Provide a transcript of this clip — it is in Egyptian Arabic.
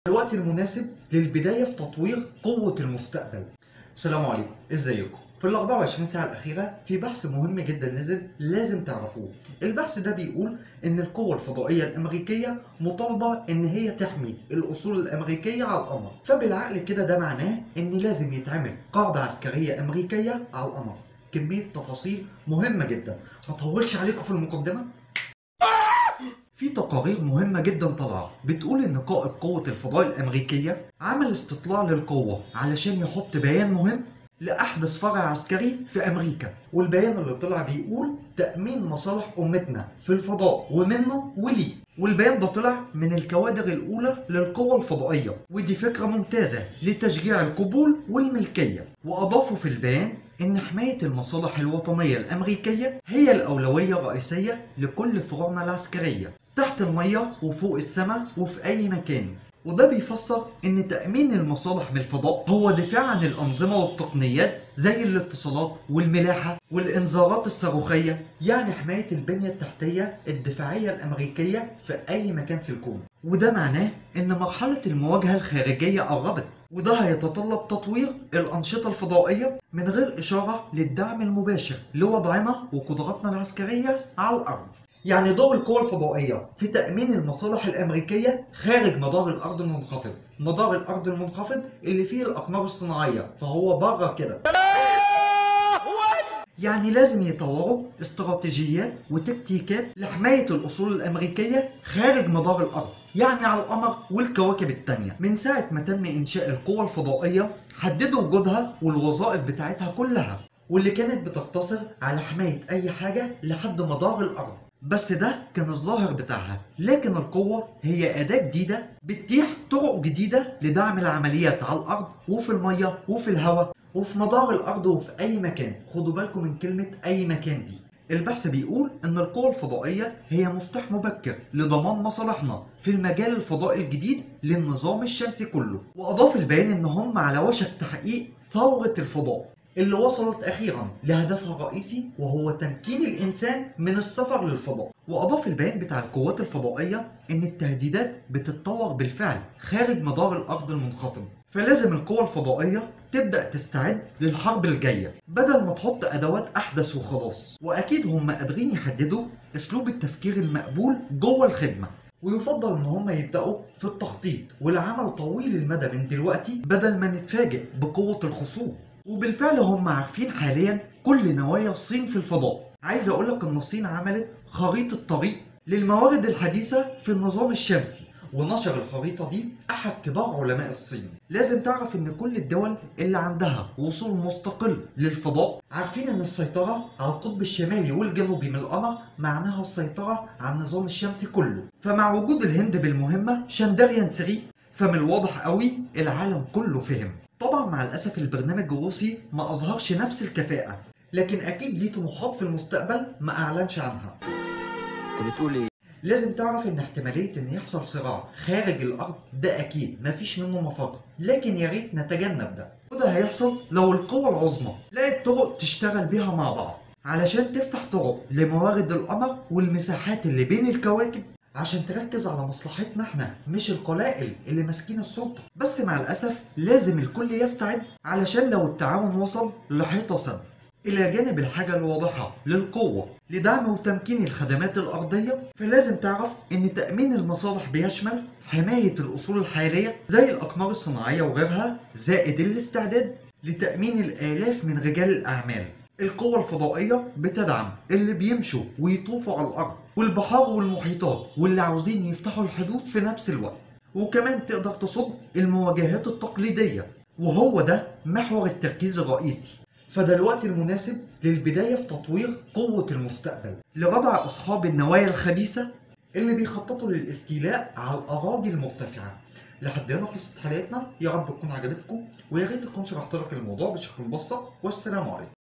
الوقت المناسب للبداية في تطوير قوة المستقبل السلام عليكم ازيكم في ال 24 ساعة الأخيرة في بحث مهم جدا نزل لازم تعرفوه البحث ده بيقول إن القوة الفضائية الأمريكية مطالبة إن هي تحمي الأصول الأمريكية على القمر فبالعقل كده ده معناه إن لازم يتعمل قاعدة عسكرية أمريكية على القمر كمية تفاصيل مهمة جدا ما اطولش عليكم في المقدمة في تقارير مهمة جدا طالعة بتقول إن قائد قوة الفضاء الأمريكية عمل استطلاع للقوة علشان يحط بيان مهم لأحدث فرع عسكري في أمريكا والبيان اللي طلع بيقول تأمين مصالح أمتنا في الفضاء ومنه وليه والبيان ده طلع من الكوادر الأولى للقوة الفضائية ودي فكرة ممتازة لتشجيع القبول والملكية وأضافوا في البيان إن حماية المصالح الوطنية الأمريكية هي الأولوية الرئيسية لكل فروعنا العسكرية تحت المية وفوق السماء وفي أي مكان وده بيفسر ان تأمين المصالح من الفضاء هو دفاع عن الأنظمة والتقنيات زي الاتصالات والملاحة والإنذارات الصاروخية يعني حماية البنية التحتية الدفاعية الأمريكية في أي مكان في الكون وده معناه ان مرحلة المواجهة الخارجية قربت وده هيتطلب تطوير الأنشطة الفضائية من غير إشارة للدعم المباشر لوضعنا وقدراتنا العسكرية على الأرض يعني دور القوى الفضائية في تأمين المصالح الأمريكية خارج مدار الأرض المنخفض مدار الأرض المنخفض اللي فيه الأقمار الصناعية فهو بره كده يعني لازم يطوروا استراتيجيات وتكتيكات لحماية الأصول الأمريكية خارج مدار الأرض يعني على القمر والكواكب التانية من ساعة ما تم إنشاء القوى الفضائية حددوا وجودها والوظائف بتاعتها كلها واللي كانت بتقتصر على حماية أي حاجة لحد مدار الأرض بس ده كان الظاهر بتاعها لكن القوة هي أداة جديدة بتتيح طرق جديدة لدعم العمليات على الأرض وفي المية وفي الهواء وفي مدار الأرض وفي أي مكان خدوا بالكم من كلمة أي مكان دي البحث بيقول إن القوة الفضائية هي مفتاح مبكر لضمان مصالحنا في المجال الفضائي الجديد للنظام الشمسي كله وأضاف البيان إن هم على وشك تحقيق ثورة الفضاء اللي وصلت أخيرا لهدفها الرئيسي وهو تمكين الإنسان من السفر للفضاء وأضاف البيان بتاع القوات الفضائية إن التهديدات بتتطور بالفعل خارج مدار الأرض المنخفض فلازم القوى الفضائية تبدأ تستعد للحرب الجاية بدل ما تحط أدوات أحدث وخلاص وأكيد هم قادرين يحددوا أسلوب التفكير المقبول جوه الخدمة ويفضل ان هم يبداوا في التخطيط والعمل طويل المدى من دلوقتي بدل ما نتفاجئ بقوه الخصوم وبالفعل هم عارفين حاليا كل نوايا الصين في الفضاء عايز اقول لك ان الصين عملت خريطة طريق للموارد الحديثة في النظام الشمسي ونشر الخريطة دي أحد كبار علماء الصين لازم تعرف إن كل الدول اللي عندها وصول مستقل للفضاء عارفين إن السيطرة على القطب الشمالي والجنوبي من القمر معناها السيطرة على النظام الشمسي كله فمع وجود الهند بالمهمة شاندريان 3 فمن الواضح قوي العالم كله فهم طبعا مع الاسف البرنامج الروسي ما اظهرش نفس الكفاءه لكن اكيد ليه طموحات في المستقبل ما اعلنش عنها بتقول ايه؟ لازم تعرف ان احتماليه ان يحصل صراع خارج الارض ده اكيد مفيش منه مفر لكن يا ريت نتجنب ده وده هيحصل لو القوى العظمى لقت طرق تشتغل بيها مع بعض علشان تفتح طرق لموارد القمر والمساحات اللي بين الكواكب عشان تركز على مصلحتنا احنا مش القلائل اللي ماسكين السلطة بس مع الأسف لازم الكل يستعد علشان لو التعاون وصل لحيطة سد إلى جانب الحاجة الواضحة للقوة لدعم وتمكين الخدمات الأرضية فلازم تعرف إن تأمين المصالح بيشمل حماية الأصول الحيوية زي الأقمار الصناعية وغيرها زائد الاستعداد لتأمين الآلاف من رجال الأعمال القوة الفضائية بتدعم اللي بيمشوا ويطوفوا على الأرض والبحار والمحيطات واللي عاوزين يفتحوا الحدود في نفس الوقت وكمان تقدر تصد المواجهات التقليدية وهو ده محور التركيز الرئيسي فده الوقت المناسب للبداية في تطوير قوة المستقبل لردع أصحاب النوايا الخبيثة اللي بيخططوا للاستيلاء على الأراضي المرتفعة لحد هنا خلصت حلقتنا يا رب تكون عجبتكم ويا ريت تكون شرحت لك الموضوع بشكل مبسط والسلام عليكم